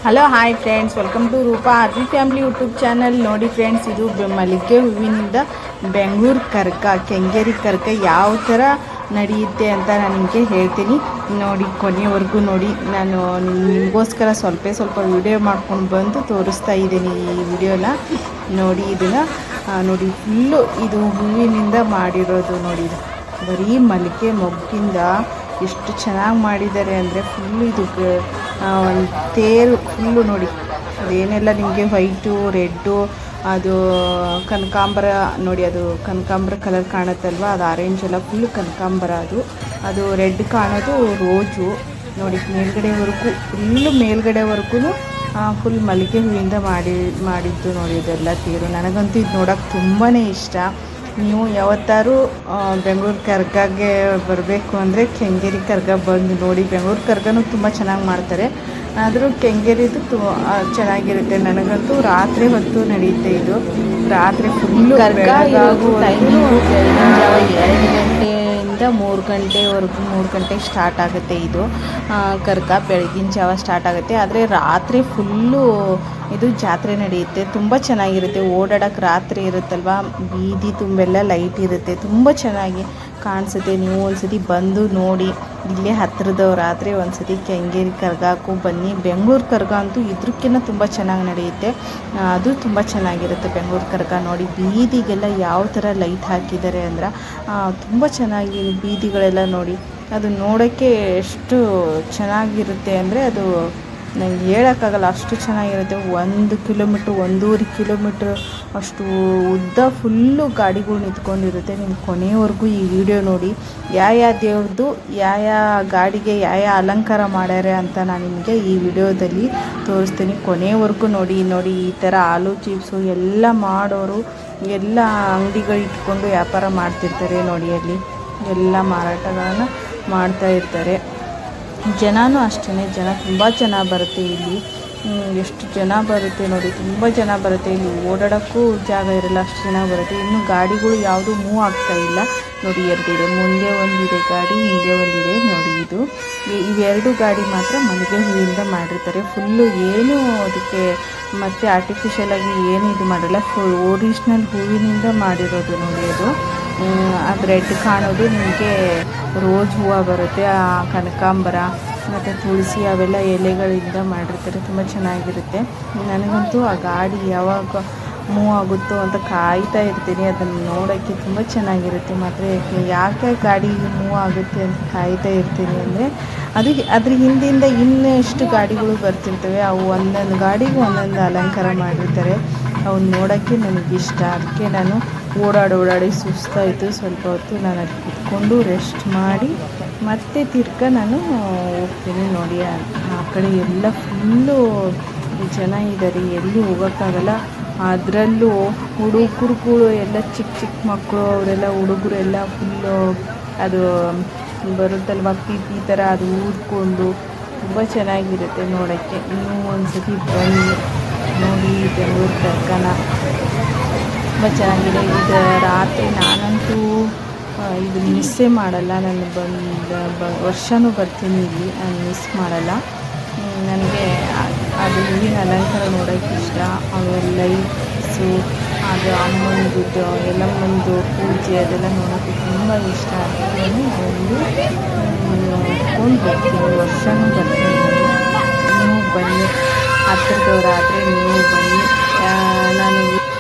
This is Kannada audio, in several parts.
hello hi friends welcome to Roopa Arvi family YouTube channel ನೋಡಿ ಫ್ರೆಂಡ್ಸ್ ಇದು ಬೆ- ಮಲ್ಲಿಗೆ ಹೂವಿನಿಂದ ಬೆಂಗಳೂರು ಕರ್ಕ ಕೆಂಗೇರಿ ಕರ್ಕ ಯಾವ ಥರ ನಡೆಯುತ್ತೆ ಅಂತ ನಾನು ನಿಮಗೆ ಹೇಳ್ತೀನಿ ನೋಡಿ ಕೊನೆಯವರೆಗೂ ನೋಡಿ ನಾನು ನಿಮಗೋಸ್ಕರ ಸ್ವಲ್ಪ ಸ್ವಲ್ಪ ವಿಡಿಯೋ ಮಾಡ್ಕೊಂಡು ಬಂದು ತೋರಿಸ್ತಾ ಇದ್ದೀನಿ ಈ ವಿಡಿಯೋನ ನೋಡಿ ಇದನ್ನು ನೋಡಿ ಫುಲ್ಲು ಇದು ಹೂವಿನಿಂದ ಮಾಡಿರೋದು ನೋಡಿ ಇದು ಬರೀ ಮಲ್ಲಿಗೆ ಮೊಗ್ಗಿಂದ ಎಷ್ಟು ಚೆನ್ನಾಗಿ ಮಾಡಿದ್ದಾರೆ ಅಂದರೆ ಫುಲ್ಲು ಇದು ಒಂದು ತೇರು ಫುಲ್ಲು ನೋಡಿ ಅದೇನೆಲ್ಲ ನಿಮಗೆ ವೈಟು ರೆಡ್ಡು ಅದು ಕನಕಾಂಬರ ನೋಡಿ ಅದು ಕನಕಾಂಬರ ಕಲರ್ ಕಾಣುತ್ತಲ್ವ ಅದು ಆರೆಂಜ್ ಎಲ್ಲ ಫುಲ್ಲು ಕನಕಾಂಬರ ಅದು ಅದು ರೆಡ್ ಕಾಣೋದು ರೋಜು ನೋಡಿ ಮೇಲ್ಗಡೆವರೆಗೂ ಫುಲ್ಲು ಮೇಲ್ಗಡೆವರೆಗೂ ಫುಲ್ ಮಲ್ಲಿಗೆ ಹೂವಿಂದ ಮಾಡಿ ಮಾಡಿದ್ದು ನೋಡಿ ಇದೆಲ್ಲ ತೀರು ನನಗಂತೂ ಇದು ನೋಡೋಕೆ ತುಂಬಾ ಇಷ್ಟ ನೀವು ಯಾವತ್ತಾರು ಬೆಂಗಳೂರು ಕರ್ಗಾಗೆ ಬರಬೇಕು ಅಂದರೆ ಕೆಂಗೇರಿ ಕರ್ಗ ಬಂದು ನೋಡಿ ಬೆಂಗಳೂರು ಕರ್ಗನೂ ತುಂಬ ಚೆನ್ನಾಗಿ ಮಾಡ್ತಾರೆ ಆದರೂ ಕೆಂಗೇರಿದು ತು ಆ, ಚೆನ್ನಾಗಿರುತ್ತೆ ನನಗಂತೂ ರಾತ್ರಿ ಹೊತ್ತು ನಡೆಯುತ್ತೆ ಇದು ರಾತ್ರಿ ಫುಲ್ಲು ಕರ್ಗ ಇರೋದು timing ಬೆಳಗಿನ ಜಾವ ಎರಡು ಗಂಟೆಯಿಂದ ಮೂರು ಗಂಟೆವರೆಗೂ ಮೂರು ಗಂಟೆಗೆ ಸ್ಟಾರ್ಟ್ ಆಗುತ್ತೆ ಇದು ಆ, ಕರ್ಗ ಬೆಳಗಿನ ಜಾವ ಸ್ಟಾರ್ಟ್ ಆಗುತ್ತೆ ಆದರೆ ರಾತ್ರಿ ಫುಲ್ಲು ಇದು ಜಾತ್ರೆ ನಡೆಯುತ್ತೆ ತುಂಬ ಚೆನ್ನಾಗಿರುತ್ತೆ ಓಡಾಡೋಕೆ ರಾತ್ರಿ ಇರುತ್ತಲ್ವ ಬೀದಿ ತುಂಬೆಲ್ಲ ಲೈಟ್ ಇರುತ್ತೆ ತುಂಬ ಚೆನ್ನಾಗಿ ಕಾಣಿಸುತ್ತೆ ನೀವು ಒಂದ್ಸತಿ ಬಂದು ನೋಡಿ ಇಲ್ಲೇ ಹತ್ತಿರದವರಾದರೆ ಒಂದ್ಸತಿ ಕೆಂಗೇರಿ ಕರ್ಗಾಕು ಬನ್ನಿ ಬೆಂಗಳೂರು ಕರ್ಗ ಅಂತೂ ಇದ್ರಕ್ಕಿಂತ ತುಂಬ ಚೆನ್ನಾಗಿ ನಡೆಯುತ್ತೆ ಆ, ಅದು ತುಂಬ ಚೆನ್ನಾಗಿರುತ್ತೆ ಬೆಂಗಳೂರು ಕರ್ಗ ನೋಡಿ ಬೀದಿಗೆಲ್ಲ ಯಾವ ಥರ ಲೈಟ್ ಹಾಕಿದ್ದಾರೆ ಅಂದ್ರೆ ತುಂಬ ಚೆನ್ನಾಗಿ ಬೀದಿಗಳೆಲ್ಲ ನೋಡಿ ಅದು ನೋಡೋಕ್ಕೆ ಎಷ್ಟು ಚೆನ್ನಾಗಿರುತ್ತೆ ಅಂದರೆ ಅದು ನಂಗೆ ಹೇಳೋಕ್ಕಾಗಲ್ಲ ಅಷ್ಟು ಚೆನ್ನಾಗಿರುತ್ತೆ ಒಂದು ಕಿಲೋಮೀಟ್ರ್ ಒಂದೂವರೆ ಕಿಲೋಮೀಟ್ರ್ ಅಷ್ಟು ಉದ್ದ ಫುಲ್ಲು ಗಾಡಿಗಳು ನಿಂತ್ಕೊಂಡಿರುತ್ತೆ ನಿಮ್ಮ ಕೊನೆಯವರೆಗೂ ಈ ವಿಡಿಯೋ ನೋಡಿ ಯಾವ ಯಾವ ದೇವ್ರದ್ದು ಯಾವ ಯಾವ ಗಾಡಿಗೆ ಯಾವ ಯಾವ ಅಲಂಕಾರ ಮಾಡ್ಯಾರೆ ಅಂತ ನಾನು ನಿಮಗೆ ಈ ವಿಡಿಯೋದಲ್ಲಿ ತೋರಿಸ್ತೀನಿ ಕೊನೆಯವರೆಗೂ ನೋಡಿ ನೋಡಿ ಈ ಥರ ಆಲೂ ಚಿಪ್ಸು ಎಲ್ಲ ಮಾಡೋರು ಎಲ್ಲ ಅಂಗಡಿಗಳು ಇಟ್ಕೊಂಡು ವ್ಯಾಪಾರ ಮಾಡ್ತಿರ್ತಾರೆ ನೋಡಿ ಅಲ್ಲಿ ಎಲ್ಲ ಮಾರಾಟಗಳನ್ನು ಮಾಡ್ತಾ ಇರ್ತಾರೆ ಜನನೂ ಅಷ್ಟೇ ಜನ ತುಂಬ ಜನ ಬರುತ್ತೆ ಇಲ್ಲಿ ಹ್ಮ್, ಎಷ್ಟು ಜನ ಬರುತ್ತೆ ನೋಡಿ ತುಂಬ ಜನ ಬರುತ್ತೆ ಇಲ್ಲಿ ಓಡಾಡೋಕ್ಕೂ ಜಾಗ ಇರಲ್ಲ ಅಷ್ಟು ಜನ ಬರುತ್ತೆ ಇನ್ನು ಗಾಡಿಗಳು ಯಾವುದೂ ಮೂವ್ ಆಗ್ತಾ ಇಲ್ಲ ನೋಡಿ ಎರಡಿದೆ ಮುಂದೆ ಒಂದಿದೆ ಗಾಡಿ ಹಿಂದೆ ಒಂದಿದೆ ನೋಡಿ ಇದು ಇ- ಇವೆರಡು ಗಾಡಿ ಮಾತ್ರ ಮಲ್ಲಿಗೆ ಹೂವಿಂದ ಮಾಡಿರ್ತಾರೆ ಫುಲ್ಲು ಏನು ಅದಕ್ಕೆ ಮತ್ತು ಆರ್ಟಿಫಿಷಿಯಲ್ ಆಗಿ ಏನು ಇದು ಮಾಡಲ್ಲ ಫುಲ್ ಒರಿಜಿನಲ್ ಹೂವಿನಿಂದ ಮಾಡಿರೋದು ನೋಡಿ ಅದು ಹ್ಮ್, ಅದು ರೆಡ್ ಕಾಣೋದು ನಿಮಗೆ ರೋಜ್ ಹೂವು ಬರುತ್ತೆ ಆ ಕನಕಾಂಬರ ಮತ್ತು ತುಳಸಿ ಅವೆಲ್ಲ ಎಲೆಗಳಿಂದ ಮಾಡಿರ್ತಾರೆ ತುಂಬ ಚೆನ್ನಾಗಿರುತ್ತೆ ನನಗಂತೂ ಆ ಗಾಡಿ ಯಾವಾಗ ಮೂವ್ ಆಗುತ್ತೋ ಅಂತ ಕಾಯ್ತಾ ಇರ್ತೀನಿ ಅದನ್ನು ನೋಡೋಕ್ಕೆ ತುಂಬ ಚೆನ್ನಾಗಿರುತ್ತೆ ಮಾತ್ರ ಯಾಕೆ ಗಾಡಿ ಮೂವ್ ಆಗುತ್ತೆ ಅಂತ ಕಾಯ್ತಾ ಇರ್ತೀನಿ ಅಂದರೆ ಅದು ಅದ್ರ ಹಿಂದಿಂದ ಇನ್ನೆಷ್ಟು ಗಾಡಿಗಳು ಬರ್ತಿರ್ತವೆ ಅವು ಒಂದೊಂದು ಗಾಡಿಗೂ ಒಂದೊಂದು ಅಲಂಕಾರ ಮಾಡಿರ್ತಾರೆ ಅವನ್ನ ನೋಡೋಕ್ಕೆ ನನಗಿಷ್ಟ ಅದಕ್ಕೆ ನಾನು ಓಡಾಡಿ ಓಡಾಡಿ ಸುಸ್ತಾಯಿತು ಸ್ವಲ್ಪ ಹೊತ್ತು ನಾನು ಅದು ಕುತ್ಕೊಂಡು ರೆಸ್ಟ್ ಮಾಡಿ ಮತ್ತೆ ತಿರ್ಗ ನಾನು ಹೋಗ್ತೀನಿ ನೋಡಿ ಆ ಆ ಕಡೆ ಎಲ್ಲ ಫುಲ್ಲು ಜನ ಇದ್ದಾರೆ ಎಲ್ಲಿ ಹೋಗೋಕ್ಕಾಗಲ್ಲ ಅದರಲ್ಲೂ ಹುಡುಗರುಗಳು ಎಲ್ಲ ಚಿಕ್ಕ ಚಿಕ್ಕ ಮಕ್ಕಳು ಅವರೆಲ್ಲ ಹುಡುಗರು ಎಲ್ಲ ಫುಲ್ಲು ಅದು ಬರುತ್ತಲ್ವ ಪಿ ಪಿ ಥರ ಅದು ಊದ್ಕೊಂಡು ತುಂಬ ಚೆನ್ನಾಗಿರುತ್ತೆ ನೋಡೋಕ್ಕೆ ನೀವು ಒಂದ್ಸತಿ ಬನ್ನಿ ನೋಡಿ ಬೆಂಗಳೂರು ಕರ್ಕನ ತುಂಬ ಚೆನ್ನಾಗಿದೆ ಇದು ರಾತ್ರಿ ನಾನಂತೂ ಆ, ಇದು ಮಿಸ್ಸೇ ಮಾಡಲ್ಲ ನಾನು ಬಂದು ಬ ವರ್ಷವೂ ಬರ್ತೀನಿ ಇಲ್ಲಿ ನಾನು ಮಿಸ್ ಮಾಡಲ್ಲ ಹ್ಮ್, ನನಗೆ ಆ- ಅದು ಹೂವಿನ ಅಲಂಕಾರ ನೋಡೋಕ್ಕೆ ಇಷ್ಟ ಆಮೇಲೆ ಲೈಟ್ಸು ಅದು ಅಮ್ಮಂದು ಎಲ್ಲಮ್ಮಂದು ಪೂಜೆ ಅದೆಲ್ಲ ನೋಡೋಕ್ಕೆ ತುಂಬ ಇಷ್ಟ ಅದಕ್ಕೆ ನಾನು ಒಂದು ಕೊಂಡು ಹೋಗ್ತೀನಿ ವರ್ಷವೂ ಬರ್ತೀನಿ ನಾನು ನೀವು ಬನ್ನಿ ಹತ್ತಿರದವರಾದರೆ ನೀವು ಬನ್ನಿ ಆ, ನಾನು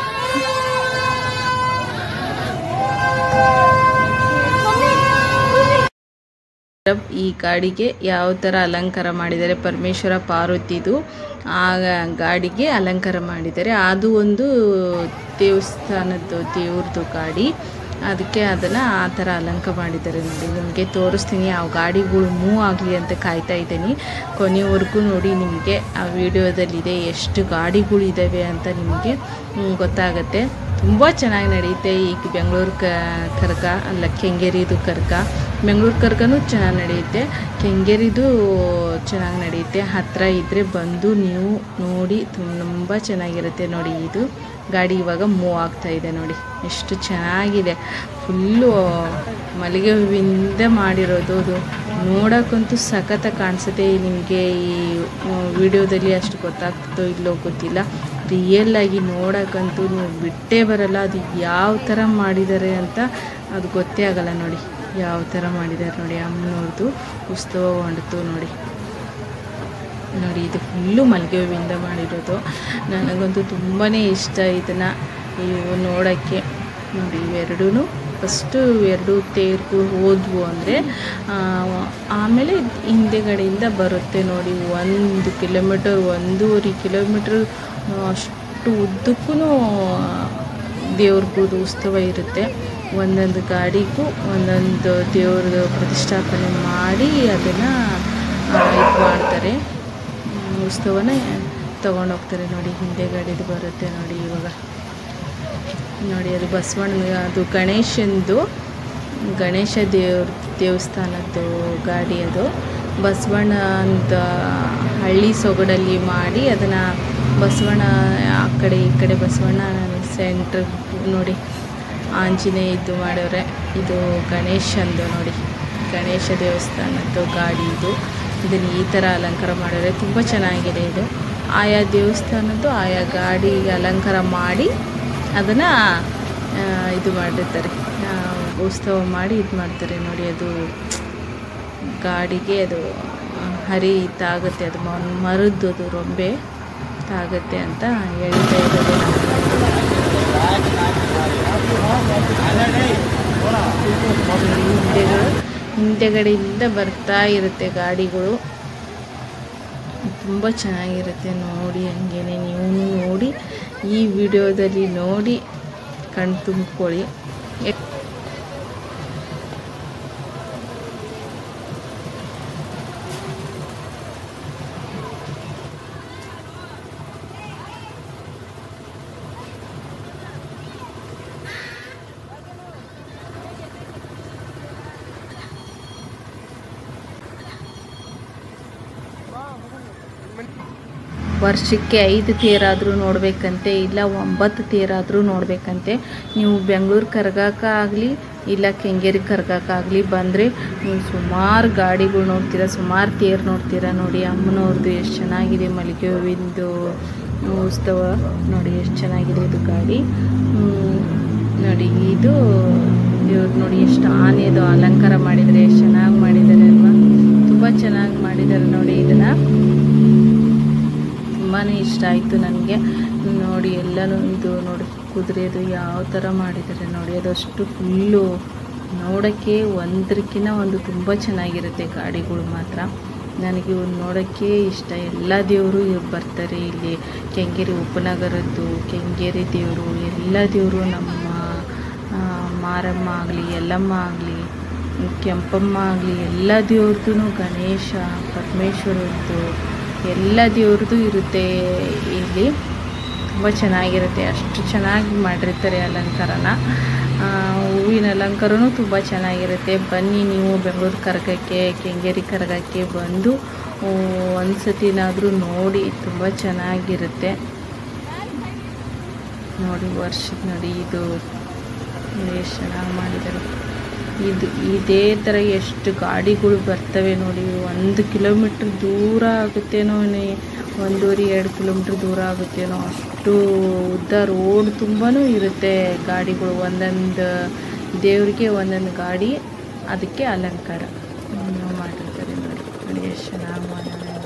ಈ ಗಾಡಿಗೆ ಯಾವ ಥರ ಅಲಂಕಾರ ಮಾಡಿದ್ದಾರೆ ಪರಮೇಶ್ವರ ಪಾರ್ವತಿದು ಆ ಗಾಡಿಗೆ ಅಲಂಕಾರ ಮಾಡಿದ್ದಾರೆ ಅದು ಒಂದು ದೇವಸ್ಥಾನದ್ದು ದೇವ್ರದ್ದು ಗಾಡಿ ಅದಕ್ಕೆ ಅದನ್ನು ಆ ಥರ ಅಲಂಕಾರ ಮಾಡಿದ್ದಾರೆ ನೋಡಿ ನಿಮಗೆ ತೋರಿಸ್ತೀನಿ ಆ ಗಾಡಿಗಳು ಮೂವ್ ಆಗಲಿ ಅಂತ ಕಾಯ್ತಾ ಇದ್ದೀನಿ ಕೊನೆವರೆಗೂ ನೋಡಿ ನಿಮಗೆ ಆ ವಿಡಿಯೋದಲ್ಲಿದೆ ಎಷ್ಟು ಗಾಡಿಗಳಿದ್ದಾವೆ ಅಂತ ನಿಮಗೆ ಹ್ಮ್, ಗೊತ್ತಾಗುತ್ತೆ ತುಂಬ ಚೆನ್ನಾಗಿ ನಡೆಯುತ್ತೆ ಈಗ ಬೆಂಗಳೂರು ಕ ಕರ್ಗ ಅಲ್ಲ ಕೆಂಗೇರಿದು ಕರ್ಗ ಬೆಂಗಳೂರು ಕರ್ಗನೂ ಚೆನ್ನಾಗಿ ನಡೆಯುತ್ತೆ ಕೆಂಗೇರಿದು ಚೆನ್ನಾಗಿ ನಡೆಯುತ್ತೆ ಹತ್ತಿರ ಇದ್ದರೆ ಬಂದು ನೀವು ನೋಡಿ ತುಂಬ ಚೆನ್ನಾಗಿರುತ್ತೆ ನೋಡಿ ಇದು ಗಾಡಿ ಇವಾಗ ಮೂವ್ ಆಗ್ತಾ ಇದೆ ನೋಡಿ ಎಷ್ಟು ಚೆನ್ನಾಗಿದೆ ಫುಲ್ಲು ಮಲ್ಲಿಗೆ ಹೂವಿಂದ ಮಾಡಿರೋದು ಅದು ನೋಡೋಕ್ಕಂತೂ ಸಖತ್ತ ಕಾಣಿಸುತ್ತೆ ನಿಮಗೆ ಈ ವಿಡಿಯೋದಲ್ಲಿ ಅಷ್ಟು ಗೊತ್ತಾಗ್ತದೋ ಇಲ್ಲೋ ಗೊತ್ತಿಲ್ಲ ರಿಯಲ್ ಆಗಿ ನೋಡೋಕ್ಕಂತೂ ನೀವು ಬಿಟ್ಟೇ ಬರಲ್ಲ ಅದು ಯಾವ ಥರ ಮಾಡಿದ್ದಾರೆ ಅಂತ ಅದು ಗೊತ್ತೇ ಆಗಲ್ಲ ನೋಡಿ ಯಾವ ಥರ ಮಾಡಿದ್ದಾರೆ ನೋಡಿ ಅಮ್ಮನವ್ರದ್ದು ಉತ್ಸವ ಹೊಂಡ್ತು ನೋಡಿ ನೋಡಿ ಇದು ಫುಲ್ಲು ಮಲ್ಲಿಗೆ ಹೂವಿಂದ ಮಾಡಿರೋದು ನನಗಂತೂ ತುಂಬಾ ಇಷ್ಟ ಇದನ್ನು ಇವು ನೋಡೋಕ್ಕೆ ನೋಡಿ ಇವೆರಡೂ ಫಸ್ಟು ಎರಡು ತೇರ್ಗೂ ಹೋದ್ವು ಅಂದರೆ ಆಮೇಲೆ ಹಿಂದೆಗಡೆಯಿಂದ ಬರುತ್ತೆ ನೋಡಿ ಒಂದು ಕಿಲೋಮೀಟರ್ ಒಂದೂವರೆ ಕಿಲೋಮೀಟ್ರ್ ಅಷ್ಟು ಉದ್ದಕ್ಕೂ ದೇವ್ರಿಗೂ ಉತ್ಸವ ಇರುತ್ತೆ ಒಂದೊಂದು ಗಾಡಿಗೂ ಒಂದೊಂದು ದೇವ್ರದ್ದು ಪ್ರತಿಷ್ಠಾಪನೆ ಮಾಡಿ ಅದನ್ನು ಇದು ಮಾಡ್ತಾರೆ ಹ್ಮ್, ಉತ್ಸವನ ತೊಗೊಂಡೋಗ್ತಾರೆ ನೋಡಿ ಹಿಂದೆ ಗಾಡಿದು ಬರುತ್ತೆ ನೋಡಿ ಇವಾಗ ನೋಡಿ ಅದು ಬಸವಣ್ಣ ಅದು ಗಣೇಶಂದು ಗಣೇಶ ದೇವ್ರ ದೇವಸ್ಥಾನದ್ದು ಗಾಡಿ ಅದು ಬಸವಣ್ಣ ಅಂತ ಹಳ್ಳಿ ಸೊಗಡಲ್ಲಿ ಮಾಡಿ ಅದನ್ನು ಬಸವಣ್ಣ ಆ ಕಡೆ ಈ ಕಡೆ ಬಸವಣ್ಣ ಸೆಂಟ್ರ್ ನೋಡಿ ಆಂಜನೇಯ ಇದು ಮಾಡವ್ರೆ ಇದು ಗಣೇಶಂದು ನೋಡಿ ಗಣೇಶ ದೇವಸ್ಥಾನದ್ದು ಗಾಡಿ ಇದು ಇದನ್ನು ಈ ಥರ ಅಲಂಕಾರ ಮಾಡಿದ್ರೆ ತುಂಬ ಚೆನ್ನಾಗಿದೆ ಇದು ಆಯಾ ದೇವಸ್ಥಾನದ್ದು ಆಯಾ ಗಾಡಿಗೆ ಅಲಂಕಾರ ಮಾಡಿ ಅದನ್ನು ಇದು ಮಾಡಿರ್ತಾರೆ ಆ, ಉತ್ಸವ ಮಾಡಿ ಇದು ಮಾಡ್ತಾರೆ ನೋಡಿ ಅದು ಗಾಡಿಗೆ ಅದು ಆ, ಹರಿ ತಾಗುತ್ತೆ ಅದು ಮ- ಮರದ್ದು ಅದು ರೊಂಬೆ ತಾಗುತ್ತೆ ಅಂತ ಹೇಳ್ತಾ ಇರೋದು ಹಿಂದೆಗಳು ಹಿಂದೆಗಡೆಯಿಂದ ಬರ್ತಾ ಇರುತ್ತೆ ಗಾಡಿಗಳು ತುಂಬ ಚೆನ್ನಾಗಿರುತ್ತೆ ನೋಡಿ ಹಂಗೇನೆ ನೀವು ನೋಡಿ ಈ ವಿಡಿಯೋದಲ್ಲಿ ನೋಡಿ ಕಣ್ ತುಂಬಿಕೊಳ್ಳಿ ವರ್ಷಕ್ಕೆ ಐದು ತೇರಾದರೂ ನೋಡಬೇಕಂತೆ ಇಲ್ಲ ಒಂಬತ್ತು ತೇರಾದರೂ ನೋಡಬೇಕಂತೆ ನೀವು ಬೆಂಗಳೂರು ಕರ್ಗಕ್ಕಾಗಲಿ ಇಲ್ಲ ಕೆಂಗೇರಿ ಕರ್ಗಕ್ಕಾಗಲಿ ಬಂದರೆ ನೀವು ಸುಮಾರು ಗಾಡಿಗಳು ನೋಡ್ತೀರಾ ಸುಮಾರು ತೇರು ನೋಡ್ತೀರಾ ನೋಡಿ ಅಮ್ಮನವ್ರದ್ದು ಎಷ್ಟು ಚೆನ್ನಾಗಿದೆ ಮಲ್ಲಿಗೆ ಹೂವಿಂದು ಉತ್ಸವ ನೋಡಿ ಎಷ್ಟು ಚೆನ್ನಾಗಿದೆ ಇದು ಗಾಡಿ ಹ್ಮ್, ನೋಡಿ ಇದು ಇವ್ರು ನೋಡಿ ಎಷ್ಟು ಆನೆದು ಅಲಂಕಾರ ಮಾಡಿದ್ದಾರೆ ಎಷ್ಟು ಚೆನ್ನಾಗಿ ಮಾಡಿದ್ದಾರೆ ಅಲ್ವಾ ತುಂಬ ಚೆನ್ನಾಗಿ ಮಾಡಿದ್ದಾರೆ ನೋಡಿ ಇದನ್ನು ತುಂಬಾ ಇಷ್ಟ ಆಯಿತು ನನಗೆ ನೋಡಿ ಎಲ್ಲನೂ ಇದು ನೋಡಿ ಕುದುರೆದು ಯಾವ ಥರ ಮಾಡಿದ್ದಾರೆ ನೋಡಿ ಅದಷ್ಟು ಫುಲ್ಲು ನೋಡೋಕ್ಕೆ ಒಂದಕ್ಕಿಂತ ಒಂದು ತುಂಬ ಚೆನ್ನಾಗಿರುತ್ತೆ ಗಾಡಿಗಳು ಮಾತ್ರ ನನಗೆ ಇವ್ರು ನೋಡೋಕ್ಕೆ ಇಷ್ಟ ಎಲ್ಲ ದೇವರು ಇವ್ರು ಬರ್ತಾರೆ ಇಲ್ಲಿ ಕೆಂಗೇರಿ ಉಪನಗರದ್ದು ಕೆಂಗೇರಿ ದೇವರು ಎಲ್ಲ ದೇವರು ನಮ್ಮ ಆ, ಮಾರಮ್ಮ ಆಗಲಿ ಯಲ್ಲಮ್ಮ ಆಗಲಿ ಕೆಂಪಮ್ಮ ಆಗಲಿ ಎಲ್ಲ ದೇವ್ರದ್ದು ಗಣೇಶ ಪರಮೇಶ್ವರದ್ದು ಎಲ್ಲ ದೇವ್ರದ್ದು ಇರುತ್ತೆ ಇಲ್ಲಿ ತುಂಬ ಚೆನ್ನಾಗಿರುತ್ತೆ ಅಷ್ಟು ಚೆನ್ನಾಗಿ ಮಾಡಿರ್ತಾರೆ ಅಲಂಕಾರನ ಆ, ಹೂವಿನ ಅಲಂಕಾರನೂ ತುಂಬ ಚೆನ್ನಾಗಿರುತ್ತೆ ಬನ್ನಿ ನೀವು ಬೆಂಗಳೂರು ಕರ್ಗಕ್ಕೆ ಕೆಂಗೇರಿ ಕರ್ಗಕ್ಕೆ ಬಂದು ಒಂದು ಸತಿನಾದರೂ ನೋಡಿ ತುಂಬ ಚೆನ್ನಾಗಿರುತ್ತೆ ನೋಡಿ ವರ್ಷದ ನೋಡಿ ಇದು ನೋಡಿ ಎಷ್ಟು ಚೆನ್ನಾಗಿ ಮಾಡಿದ್ದಾರೆ ಇದು ಇದೇ ಥರ ಎಷ್ಟು ಗಾಡಿಗಳು ಬರ್ತವೆ ನೋಡಿ ಒಂದು ಕಿಲೋಮೀಟ್ರ್ ದೂರ ಆಗುತ್ತೇನೋ ನಿ- ಒಂದೂವರೆ ಎರಡು ಕಿಲೋಮೀಟ್ರ್ ದೂರ ಆಗುತ್ತೇನೋ ಅಷ್ಟು ಉದ್ದ ರೋಡ್ ತುಂಬಾ ಇರುತ್ತೆ ಗಾಡಿಗಳು ಒಂದೊಂದು ದೇವರಿಗೆ ಒಂದೊಂದು ಗಾಡಿ ಅದಕ್ಕೆ ಅಲಂಕಾರ ಹ್ಮ್, ಮಾಡಿರ್ತಾರೆ ನೋಡಿ ನೋಡಿ ಎಷ್ಟು ಚೆನ್ನಾಗಿ ಮಾಡಿದ್ದಾರೆ ಅಂತ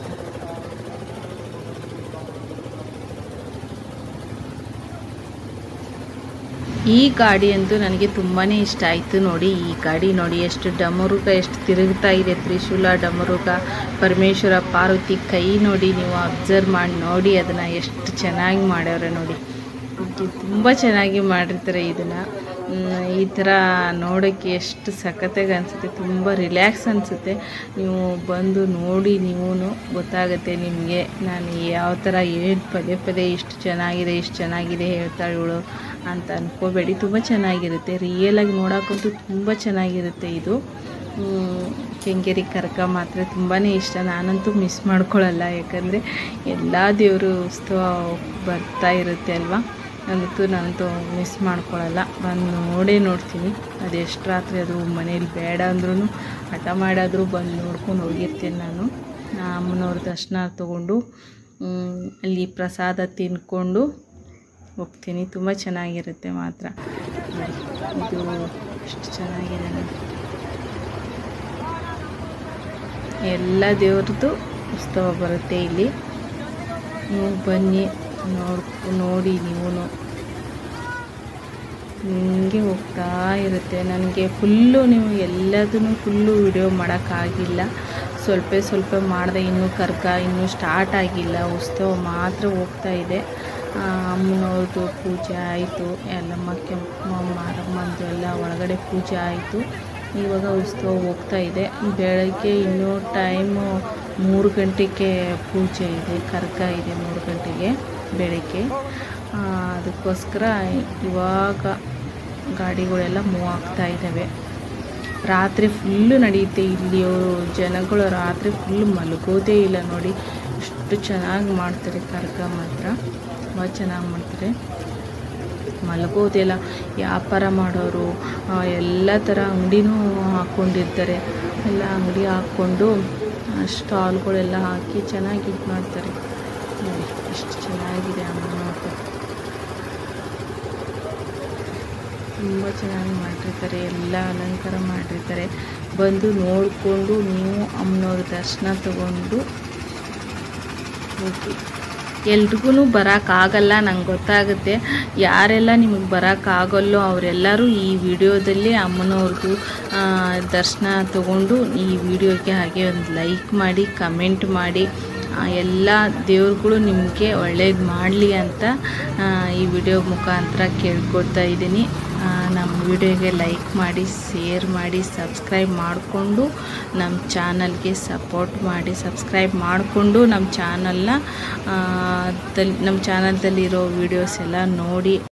ಈ ಗಾಡಿ ಅಂತೂ ನನಗೆ ತುಂಬಾ ಇಷ್ಟ ಆಯಿತು ನೋಡಿ ಈ ಗಾಡಿ ನೋಡಿ ಎಷ್ಟು ಡಮರುಗ ಎಷ್ಟು ತಿರುಗ್ತಾ ಇದೆ ತ್ರಿಶೂಲ ಡಮರುಗ ಪರಮೇಶ್ವರ ಪಾರ್ವತಿ ಕೈ ನೋಡಿ ನೀವು ಅಬ್ಸರ್ವ್ ಮಾಡಿ ನೋಡಿ ಅದನ್ನು ಎಷ್ಟು ಚೆನ್ನಾಗಿ ಮಾಡ್ಯವ್ರೆ ನೋಡಿ ತುಂಬ ಚೆನ್ನಾಗಿ ಮಾಡಿರ್ತಾರೆ ಇದನ್ನು ಈ ಥರ ನೋಡೋಕ್ಕೆ ಎಷ್ಟು ಸಖತ್ತಾಗಿ ಅನಿಸುತ್ತೆ ತುಂಬ ರಿಲ್ಯಾಕ್ಸ್ ಅನಿಸುತ್ತೆ ನೀವು ಬಂದು ನೋಡಿ ನೀವೂ ಗೊತ್ತಾಗುತ್ತೆ ನಿಮಗೆ ನಾನು ಯಾವ ಥರ ಏನು ಪದೇ ಪದೇ ಇಷ್ಟು ಚೆನ್ನಾಗಿದೆ ಇಷ್ಟು ಚೆನ್ನಾಗಿದೆ ಹೇಳ್ತಾಳೆ ಇವಳು ಅಂತ ಅನ್ಕೋಬೇಡಿ ತುಂಬ ಚೆನ್ನಾಗಿರುತ್ತೆ ರಿಯಲಾಗಿ ನೋಡೋಕ್ಕಂತೂ ತುಂಬ ಚೆನ್ನಾಗಿರುತ್ತೆ ಇದು ಹ್ಮ್, ಕೆಂಗೇರಿ ಕರ್ಕ ಮಾತ್ರ ತುಂಬಾ ಇಷ್ಟ ನಾನಂತೂ ಮಿಸ್ ಮಾಡ್ಕೊಳ್ಳಲ್ಲ ಯಾಕಂದರೆ ಎಲ್ಲ ದೇವರು ಉತ್ಸವ ಬರ್ತಾ ಇರುತ್ತೆ ಅಲ್ವಾ ಅದಕ್ಕೂ ನಾನಂತೂ ಮಿಸ್ ಮಾಡ್ಕೊಳ್ಳಲ್ಲ ಬಂದು ನೋಡೇ ನೋಡ್ತೀನಿ ಅದು ಎಷ್ಟು ರಾತ್ರಿ ಅದು ಮನೇಲಿ ಬೇಡ ಅಂದ್ರೂ ಹಠ ಮಾಡಾದರೂ ಬಂದು ನೋಡ್ಕೊಂಡು ಹೋಗಿರ್ತೀನಿ ನಾನು ಆ ಅಮ್ಮನವ್ರ ದರ್ಶನ ತೊಗೊಂಡು ಮ್, ಅಲ್ಲಿ ಪ್ರಸಾದ ತಿನ್ಕೊಂಡು ಹೋಗ್ತೀನಿ ತುಂಬ ಚೆನ್ನಾಗಿರುತ್ತೆ ಮಾತ್ರ ನೋಡಿ, ಇದು ಎಷ್ಟು ಚೆನ್ನಾಗಿದೆ ನೋಡಿ ಎಲ್ಲ ದೇವ್ರದ್ದು ಉತ್ಸವ ಬರುತ್ತೆ ಇಲ್ಲಿ ನೀವು ಬನ್ನಿ ನೋಡ್ ನೋಡಿ ನೀವು ಹಿಂಗೆ ಹೋಗ್ತಾ ಇರುತ್ತೆ ನನಗೆ ಫುಲ್ಲು ನೀವು ಎಲ್ಲದನ್ನು ಫುಲ್ಲು ವಿಡಿಯೋ ಮಾಡೋಕ್ಕಾಗಿಲ್ಲ ಸ್ವಲ್ಪ ಸ್ವಲ್ಪ ಮಾಡಿದೆ ಇನ್ನೂ ಕರ್ಕ ಇನ್ನೂ ಸ್ಟಾರ್ಟ್ ಆಗಿಲ್ಲ ಉತ್ಸವ ಮಾತ್ರ ಹೋಗ್ತಾ ಇದೆ ಆ, ಅಮ್ಮನವ್ರದ್ದು ಪೂಜೆ ಆಯಿತು ಎಲ್ಲಮ್ಮ ಕೆಂಪಮ್ಮ ಮಾರಮ್ಮಂದು ಎಲ್ಲ ಒಳಗಡೆ ಪೂಜೆ ಆಯಿತು ಇವಾಗ ಉತ್ಸವ ಹೋಗ್ತಾ ಇದೆ ಬೆಳಗ್ಗೆ ಇನ್ನೂ ಟೈಮು ಮೂರು ಗಂಟೆಗೆ ಪೂಜೆ ಇದೆ ಕರ್ಕ ಇದೆ ಮೂರು ಗಂಟೆಗೆ ಬೆಳಗ್ಗೆ ಆ, ಅದಕ್ಕೋಸ್ಕರ ಇವಾಗ ಗಾಡಿಗಳೆಲ್ಲ ಮೂವ್ ಆಗ್ತಾ ಇದ್ದಾವೆ ರಾತ್ರಿ ಫುಲ್ಲು ನಡೆಯುತ್ತೆ ಇಲ್ಲಿಯವರು ಜನಗಳು ರಾತ್ರಿ ಫುಲ್ ಮಲಗೋದೇ ಇಲ್ಲ ನೋಡಿ ಎಷ್ಟು ಚೆನ್ನಾಗಿ ಮಾಡ್ತಾರೆ ಕರ್ಕ ಮಾತ್ರ ತುಂಬ ಚೆನ್ನಾಗಿ ಮಾಡ್ತಾರೆ ಮಲಗೋದಿಲ್ಲ ವ್ಯಾಪಾರ ಮಾಡೋರು ಆ, ಎಲ್ಲ ಥರ ಅಂಗಡಿನೂ ಹಾಕ್ಕೊಂಡಿರ್ತಾರೆ ಎಲ್ಲ ಅಂಗಡಿ ಹಾಕ್ಕೊಂಡು ಸ್ಟಾಲ್ಗಳೆಲ್ಲ ಹಾಕಿ ಚೆನ್ನಾಗಿ ಇದು ಮಾಡ್ತಾರೆ ನೋಡಿ ಎಷ್ಟು ಚೆನ್ನಾಗಿದೆ ಅಮ್ಮನವ್ರದ್ದು ತುಂಬ ಚೆನ್ನಾಗಿ ಮಾಡಿರ್ತಾರೆ ಎಲ್ಲ ಅಲಂಕಾರ ಮಾಡಿರ್ತಾರೆ ಬಂದು ನೋಡಿಕೊಂಡು ನೀವು ಅಮ್ಮನವ್ರ ದರ್ಶನ ತಗೊಂಡು ಹೋಗಿ ಎಲ್ರಿಗೂ ಬರೋಕ್ಕಾಗಲ್ಲ ನಂಗೆ ಗೊತ್ತಾಗುತ್ತೆ ಯಾರೆಲ್ಲ ನಿಮಗೆ ಬರೋಕ್ಕಾಗಲ್ಲೋ ಅವರೆಲ್ಲರೂ ಈ ವಿಡಿಯೋದಲ್ಲಿ ಅಮ್ಮನವ್ರದ್ದು ಆ, ದರ್ಶನ ತಗೊಂಡು ಈ ವಿಡಿಯೋಗೆ ಹಾಗೆ ಒಂದು ಲೈಕ್ ಮಾಡಿ ಕಮೆಂಟ್ ಮಾಡಿ ಆ, ಎಲ್ಲ ದೇವ್ರುಗಳು ನಿಮಗೆ ಒಳ್ಳೇದು ಮಾಡಲಿ ಅಂತ ಆ, ಈ ವಿಡಿಯೋ ಮುಖಾಂತರ ಕೇಳ್ಕೊಳ್ತಾ ಇದ್ದೀನಿ ಆ, ನಮ್ಮ ವಿಡಿಯೋಗೆ ಲೈಕ್ ಮಾಡಿ ಶೇರ್ ಮಾಡಿ ಸಬ್ಸ್ಕ್ರೈಬ್ ಮಾಡಿಕೊಂಡು ನಮ್ಮ ಚಾನಲ್ಗೆ ಸಪೋರ್ಟ್ ಮಾಡಿ ಸಬ್ಸ್ಕ್ರೈಬ್ ಮಾಡಿಕೊಂಡು ನಮ್ಮ ಚಾನಲ್ನ ನಮ್ಮ ಚಾನಲ್ದಲ್ಲಿರೋ ವೀಡಿಯೋಸ್ ಎಲ್ಲ ನೋಡಿ